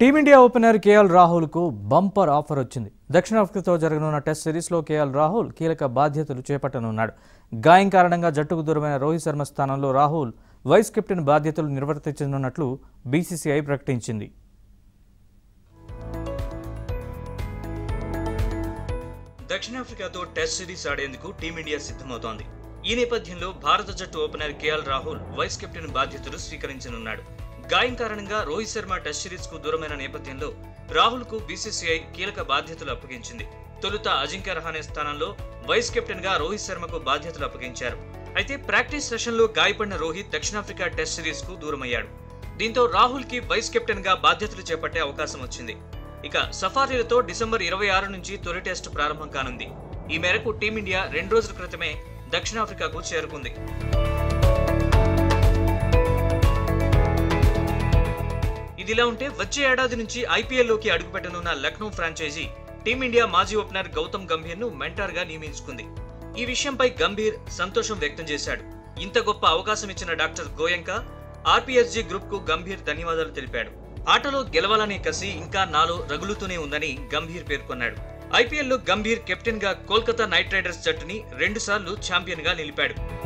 team India opener KL రాహుల్కు bumper offer వచ్చింది దక్షిణాఫ్రికాతో జరగనున్న టెస్ట్ సిరీస్లో కేఎల్ రాహుల్ కీలక బాధ్యతలు చేపట్టనున్నాడు గాయం కారణంగా జట్టుకు దూరమైన రోహిత్ శర్మ స్థానంలో రాహుల్ వైస్ కెప్టెన్ బాధ్యతలు నిర్వర్తించనున్నట్లు బీసీసీఐ ప్రకటించింది దక్షిణాఫ్రికాతో టెస్ట్ సిరీస్ ఆడేందుకు టీమిండియా సిద్ధమవుతోంది ఈ నేపథ్యంలో భారత జట్టు opener KL Rahul vice captain బాధ్యతలు స్వీకరించనున్నాడు గాయం కారణంగా రోహిత్ శర్మ టెస్ట్ సిరీస్ కు దూరమైన నేపథ్యంలో రాహుల్ కు బీసీసీఐ కీలక బాధ్యతలు అప్పగించింది తొలుత అజింక్య రహానే స్థానంలో వైస్ కెప్టెన్ గా రోహిత్ శర్మకు బాధ్యతలు అప్పగించారు అయితే ప్రాక్టీస్ సెషన్ లో గాయపడిన రోహిత్ దక్షిణాఫ్రికా టెస్ట్ సిరీస్ కు దూరమయ్యాడు దీంతో రాహుల్ కి వైస్ కెప్టెన్ గా బాధ్యతలు చేపట్టే అవకాశం వచ్చింది ఇక సఫారీలతో డిసెంబర్ ఇరవై ఆరు నుంచి తొలి టెస్ట్ ప్రారంభం కానుంది ఈ మేరకు టీమిండియా రెండు రోజుల క్రితమే దక్షిణాఫ్రికాకు చేరుకుంది ఇదిలా ఉంటే వచ్చే ఏడాది నుంచి ఐపీఎల్లోకి అడుగుపెట్టనున్న లక్నో ఫ్రాంచైజీ టీమిండియా మాజీ ఓపెనర్ గౌతమ్ గంభీర్ ను మెంటార్ గా నియమించుకుంది ఈ విషయంపై గంభీర్ సంతోషం వ్యక్తం చేశాడు ఇంత గొప్ప అవకాశం ఇచ్చిన డాక్టర్ గోయంకా ఆర్పీఎస్జీ గ్రూప్ కు గంభీర్ ధన్యవాదాలు తెలిపాడు ఆటలో గెలవాలనే కసి ఇంకా నాలో రగులుతూనే ఉందని గంభీర్ పేర్కొన్నాడు ఐపీఎల్లో గంభీర్ కెప్టెన్ గా కోల్కతా నైట్ రైడర్స్ జట్టుని రెండుసార్లు ఛాంపియన్ గా నిలిపాడు